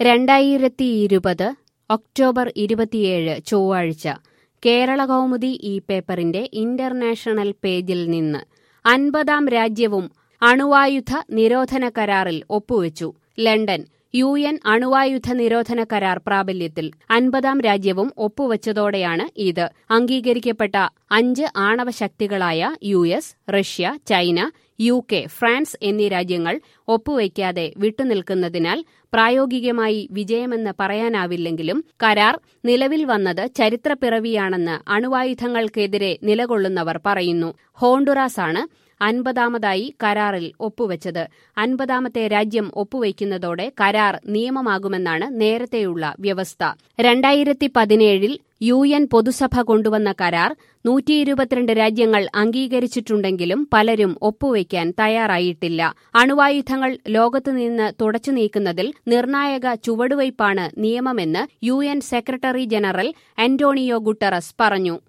രണ്ടായിരത്തി ഇരുപത് ഒക്ടോബർ ഇരുപത്തിയേഴ് ചൊവ്വാഴ്ച കേരള കൗമുദി ഈ പേപ്പറിന്റെ ഇന്റർനാഷണൽ പേജിൽ നിന്ന് അൻപതാം രാജ്യവും അണുവായുധ നിരോധന കരാറിൽ ഒപ്പുവെച്ചു ലണ്ടൻ യു എൻ അണുവായുധ നിരോധന കരാർ പ്രാബല്യത്തിൽ അൻപതാം രാജ്യവും ഒപ്പുവച്ചതോടെയാണ് ഇത് അംഗീകരിക്കപ്പെട്ട അഞ്ച് ആണവ ശക്തികളായ U S Russia China U K France എന്നീ രാജ്യങ്ങൾ ഒപ്പുവയ്ക്കാതെ വിട്ടുനിൽക്കുന്നതിനാൽ പ്രായോഗികമായി വിജയമെന്ന് പറയാനാവില്ലെങ്കിലും കരാർ നിലവിൽ വന്നത് ചരിത്രപ്പിറവിയാണെന്ന് അണുവായുധങ്ങൾക്കെതിരെ നിലകൊള്ളുന്നവർ പറയുന്നു ഹോണ്ടുറാസാണ് അൻപതാമതായി കരാറിൽ ഒപ്പുവെച്ചത് അൻപതാമത്തെ രാജ്യം ഒപ്പുവയ്ക്കുന്നതോടെ കരാർ നിയമമാകുമെന്നാണ് നേരത്തെയുള്ള വ്യവസ്ഥ രണ്ടായിരത്തി പതിനേഴിൽ യു എൻ പൊതുസഭ കൊണ്ടുവന്ന കരാർ നൂറ്റി ഇരുപത്തിരണ്ട് രാജ്യങ്ങൾ അംഗീകരിച്ചിട്ടുണ്ടെങ്കിലും പലരും ഒപ്പുവയ്ക്കാൻ തയ്യാറായിട്ടില്ല അണുവായുധങ്ങൾ ലോകത്തുനിന്ന് തുടച്ചു നീക്കുന്നതിൽ നിർണായക ചുവടുവയ്പാണ് നിയമമെന്ന് U N secretary general Antonio Guterres പറഞ്ഞു